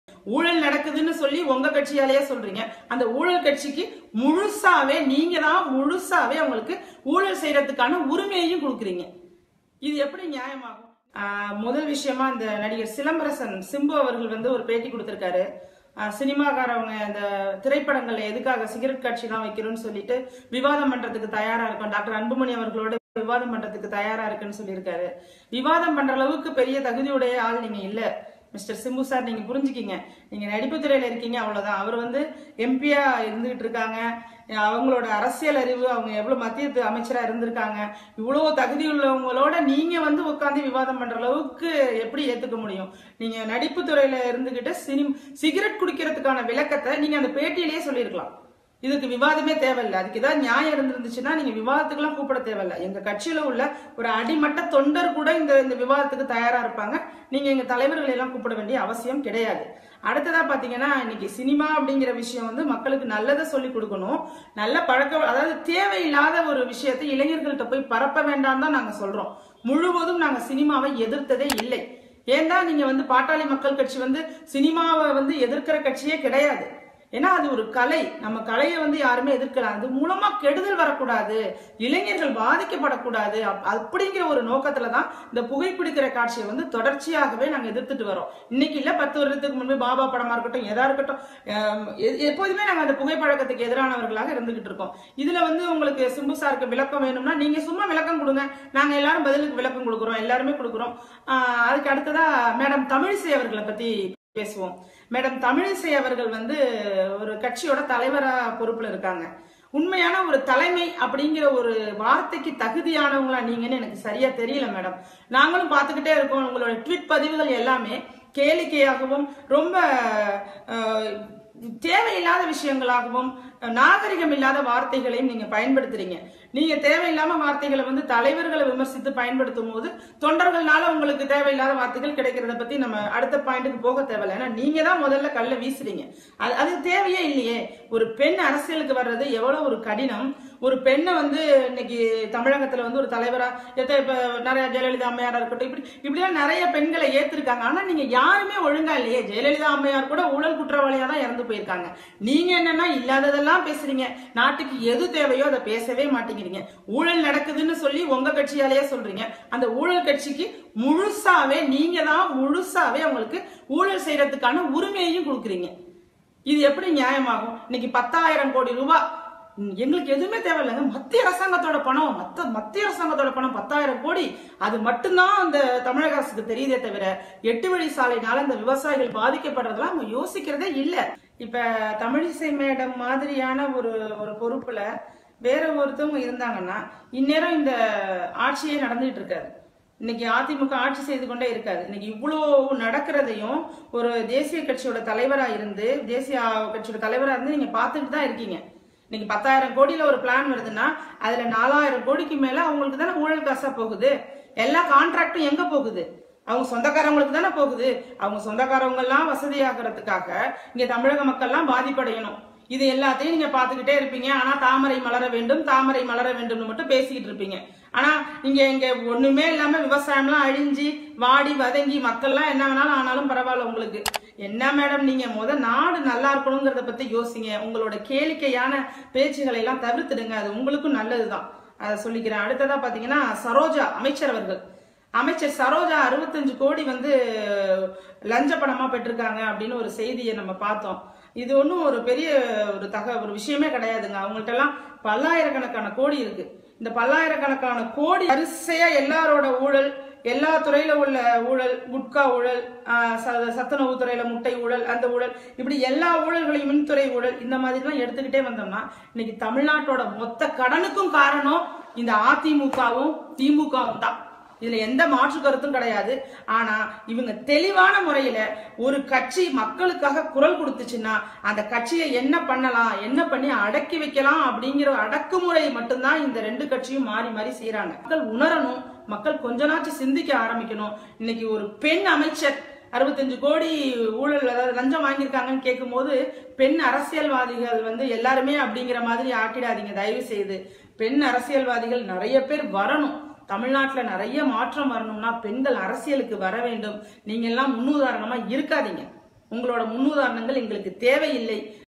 ஊழல் நடக்குதுன்னு சொல்லி உங்க கட்சியாலேயே சொல்றீங்க அந்த ஊழல் கட்சிக்கு முழுசாவே நீங்க தான் முழுசாவே அவங்களுக்கு ஊழல் செய்யறதுக்கான உரிமையையும் கொடுக்குறீங்க இது எப்படி நியாயமாகும் ஆஹ் முதல் விஷயமா இந்த நடிகர் சிலம்பரசன் சிம்பு அவர்கள் வந்து ஒரு பேட்டி கொடுத்திருக்காரு ஆஹ் சினிமாக்காரவங்க இந்த திரைப்படங்கள்ல எதுக்காக சிகரெட் காட்சி தான் வைக்கிறோம்னு சொல்லிட்டு விவாதம் பண்றதுக்கு தயாரா இருக்கும் டாக்டர் அன்புமணி அவர்களோட விவாதம் பண்றதுக்கு தயாரா இருக்குன்னு சொல்லியிருக்காரு விவாதம் பண்ற அளவுக்கு பெரிய தகுதியுடைய ஆள் நீங்க இல்ல மிஸ்டர் சிம்பு சார் நீங்க புரிஞ்சுக்கிங்க நீங்க நடிப்பு துறையில இருக்கீங்க அவ்வளவுதான் அவர் வந்து எம்பியா இருந்துகிட்டு இருக்காங்க அவங்களோட அரசியல் அறிவு அவங்க எவ்வளவு மத்திய து- அமைச்சரா இருந்திருக்காங்க இவ்வளவு தகுதி உள்ளவங்களோட நீங்க வந்து உட்காந்து விவாதம் பண்ற அளவுக்கு எப்படி ஏத்துக்க முடியும் நீங்க நடிப்பு துறையில இருந்துகிட்டு சினிம் சிகரெட் குடிக்கிறதுக்கான விளக்கத்தை நீங்க அந்த பேட்டியிலேயே சொல்லியிருக்கலாம் இதுக்கு விவாதமே தேவையில்லை அதுக்கு ஏதாவது நியாயம் இருந்திருந்துச்சுன்னா நீங்க விவாதத்துக்குலாம் கூப்பிட தேவையில்லை எங்க கட்சியில உள்ள ஒரு அடிமட்ட தொண்டர் கூட இந்த இந்த விவாதத்துக்கு தயாரா இருப்பாங்க நீங்க எங்க தலைவர்களை எல்லாம் கூப்பிட வேண்டிய அவசியம் கிடையாது அடுத்ததா பாத்தீங்கன்னா இன்னைக்கு சினிமா அப்படிங்கிற விஷயம் வந்து மக்களுக்கு நல்லதை சொல்லி கொடுக்கணும் நல்ல பழக்க அதாவது தேவையில்லாத ஒரு விஷயத்தை இளைஞர்கள்ட்ட போய் பரப்ப வேண்டாம் தான் நாங்க சொல்றோம் முழுவதும் நாங்க சினிமாவை எதிர்த்ததே இல்லை ஏன்டா நீங்க வந்து பாட்டாளி மக்கள் கட்சி வந்து சினிமாவை வந்து எதிர்க்கிற கட்சியே கிடையாது ஏன்னா அது ஒரு கலை நம்ம கலையை வந்து யாருமே எதிர்க்கலாம் அது மூலமா கெடுதல் வரக்கூடாது இளைஞர்கள் பாதிக்கப்படக்கூடாது அப்- அப்படிங்கிற ஒரு நோக்கத்துல தான் இந்த புகைப்பிடிக்கிற காட்சியை வந்து தொடர்ச்சியாகவே நாங்க எதிர்த்துட்டு வரோம் இன்னைக்கு இல்ல பத்து வருடத்துக்கு முன்பு பாபா படமா இருக்கட்டும் எதா இருக்கட்டும் ஆம், எ- எப்போதுமே நாங்க அந்த புகைப்பழக்கத்துக்கு எதிரானவர்களாக இருந்துகிட்டு இருக்கோம் இதுல வந்து உங்களுக்கு சிம்பு சாருக்கு விளக்கம் வேணும்னா நீங்க சும்மா விளக்கம் கொடுங்க நாங்க எல்லாரும் பதிலுக்கு விளக்கம் கொடுக்குறோம் எல்லாருமே கொடுக்குறோம் ஆஹ், அதுக்கு அடுத்ததா மேடம் தமிழிசை அவர்களை பத்தி பேசுவோம் மேடம் தமிழிசை அவர்கள் வந்து ஒரு கட்சியோட தலைவரா பொறுப்புல இருக்காங்க உண்மையான ஒரு தலைமை அப்படிங்கிற ஒரு வார்த்தைக்கு தகுதியானவங்களா நீங்கன்னு எனக்கு சரியா தெரியல மேடம் நாங்களும் பார்த்துக்கிட்டே இருக்கோம் உங்களோட ட்வீட் பதிவுகள் எல்லாமே கேளிக்கையாகவும் ரொம்ப அஹ், தேவையில்லாத விஷயங்களாகவும் நாகரிகம் இல்லாத வார்த்தைகளையும் நீங்க பயன்படுத்துறீங்க நீங்க தேவையில்லாம வார்த்தைகளை வந்து தலைவர்களை விமர்சித்து பயன்படுத்தும் போது தொண்டர்கள்னால உங்களுக்கு தேவையில்லாத வார்த்தைகள் கிடைக்கிறத பத்தி நம்ம அடுத்த பாயிண்ட்டுக்கு போக தேவையில்லை ஏன்னா நீங்க தான் முதல்ல கல்ல வீசுறீங்க அது அது தேவையே இல்லையே ஒரு பெண் அரசியலுக்கு வர்றது எவ்வளவு ஒரு கடினம் ஒரு பெண்ணை வந்து இன்னைக்கு தமிழகத்துல வந்து ஒரு தலைவரா எத்த இப்ப நிறைய ஜெயலலிதா அம்மையாரா இருக்கட்டும் இப்படி இப்படிலாம் நிறைய பெண்களை ஏத்திருக்காங்க ஆனா நீங்க யாருமே ஒழுங்கா இல்லையே ஜெயலலிதா அம்மையார் கூட ஊழல் குற்றவாளியா தான் இறந்து போயிருக்காங்க நீங்க என்னன்னா இல்லாததெல்லாம் பேசுறீங்க நாட்டுக்கு எது தேவையோ அதை பேசவே மாட்டேங்கிறீங்க ஊழல் நடக்குதுன்னு சொல்லி உங்க கட்சியாலேயே சொல்றீங்க அந்த ஊழல் கட்சிக்கு முழுசாவே நீங்க தான் முழுசாவே அவங்களுக்கு ஊழல் செய்யறதுக்கான உரிமையையும் கொடுக்குறீங்க இது எப்படி நியாயமாகும் இன்னைக்கு பத்தாயிரம் கோடி ரூபாய் ம், எங்களுக்கு எதுவுமே தேவையில்லைங்க மத்திய அரசாங்கத்தோட பணம் மத்த மத்திய அரசாங்கத்தோட பணம் பத்தாயிரம் கோடி அது மட்டும்தான் அந்த தமிழக அரசுக்கு தெரியுதே தவிர எட்டு வழி சாலைனால அந்த விவசாயிகள் பாதிக்கப்படுறதெல்லாம் அவங்க யோசிக்கிறதே இல்ல இப்ப தமிழிசை மேடம் மாதிரியான ஒரு ஒரு பொறுப்புல வேற ஒருத்தவங்க இருந்தாங்கன்னா இந்நேரம் இந்த ஆட்சியே நடந்துட்டு இருக்காது இன்னைக்கு அதிமுக ஆட்சி செய்து கொண்டே இருக்காது இன்னைக்கு இவ்வளோ நடக்கிறதையும் ஒரு தேசிய கட்சியோட தலைவரா இருந்து தேசிய கட்சியோட தலைவரா இருந்து நீங்க பார்த்துட்டு தான் இருக்கீங்க இன்னைக்கு பத்தாயிரம் கோடியில ஒரு பிளான் வருதுன்னா அதுல நாலாயிரம் கோடிக்கு மேல அவங்களுக்கு தானே ஊழல் காசா போகுது எல்லா கான்ட்ராக்டும் எங்க போகுது அவங்க சொந்தக்காரங்களுக்கு தானே போகுது அவங்க சொந்தக்காரவங்க எல்லாம் வசதியாகிறதுக்காக இங்க தமிழக மக்கள்லாம் பாதிப்படையணும் இது எல்லாத்தையும் நீங்க பாத்துக்கிட்டே இருப்பீங்க ஆனா தாமரை மலர வேண்டும் தாமரை மலர வேண்டும்னு மட்டும் பேசிக்கிட்டு இருப்பீங்க ஆனா நீங்க இங்க ஒண்ணுமே இல்லாம விவசாயம்லாம் அழிஞ்சு வாடி வதங்கி மக்கள்லாம் என்ன வேணாலும் ஆனாலும் பரவாயில்ல உங்களுக்கு என்ன மேடம் நீங்க முத நாடு நல்லா இருக்கணுங்கிறத பத்தி யோசிங்க உங்களோட கேளிக்கையான பேச்சுகளை எல்லாம் தவிர்த்துடுங்க அது உங்களுக்கும் நல்லதுதான் அதை சொல்லிக்கிறேன் அடுத்ததா பாத்தீங்கன்னா சரோஜா அமைச்சர் அவர்கள் அமைச்சர் சரோஜா அறுபத்தஞ்சு கோடி வந்து லஞ்ச பணமா பெற்றிருக்காங்க அப்படின்னு ஒரு செய்தியை நம்ம பார்த்தோம் இது ஒன்றும் ஒரு பெரிய ஒரு தக ஒரு விஷயமே கிடையாதுங்க அவங்கள்ட்ட எல்லாம் பல்லாயிரக்கணக்கான கோடி இருக்கு இந்த பல்லாயிரக்கணக்கான கோடி வரிசையா எல்லாரோட ஊழல் எல்லா துறையில உள்ள ஊழல் குட்கா ஊழல் ஆஹ் ச- சத்துணவு துறையில முட்டை ஊழல் அந்த ஊழல் இப்படி எல்லா ஊழல்களையும் மின்துறை ஊழல் இந்த மாதிரிலாம் எடுத்துக்கிட்டே வந்தோம்னா இன்னைக்கு தமிழ்நாட்டோட மொத்த கடனுக்கும் காரணம் இந்த அதிமுகவும் திமுகவும் தான் இதுல எந்த மாற்று கருத்தும் கிடையாது ஆனா இவங்க தெளிவான முறையில ஒரு கட்சி மக்களுக்காக குரல் கொடுத்துச்சுன்னா அந்த கட்சியை என்ன பண்ணலாம் என்ன பண்ணி அடக்கி வைக்கலாம் அப்படிங்கிற அடக்குமுறை மட்டும்தான் இந்த ரெண்டு கட்சியும் மாறி மாறி செய்யறாங்க மக்கள் உணரணும் மக்கள் கொஞ்ச நாச்சும் சிந்திக்க ஆரம்பிக்கணும் இன்னைக்கு ஒரு பெண் அமைச்சர் அறுபத்தஞ்சு கோடி ஊழல் அதாவது லஞ்சம் வாங்கியிருக்காங்கன்னு கேட்கும்போது பெண் அரசியல்வாதிகள் வந்து எல்லாருமே அப்படிங்கிற மாதிரி ஆக்கிடாதீங்க தயவு செய்து பெண் அரசியல்வாதிகள் நிறைய பேர் வரணும் தமிழ்நாட்டுல நிறைய மாற்றம் வரணும்னா பெண்கள் அரசியலுக்கு வர வேண்டும் நீங்க எல்லாம் முன்னுதாரணமா இருக்காதீங்க உங்களோட முன்னுதாரணங்கள் எங்களுக்கு தேவையில்லை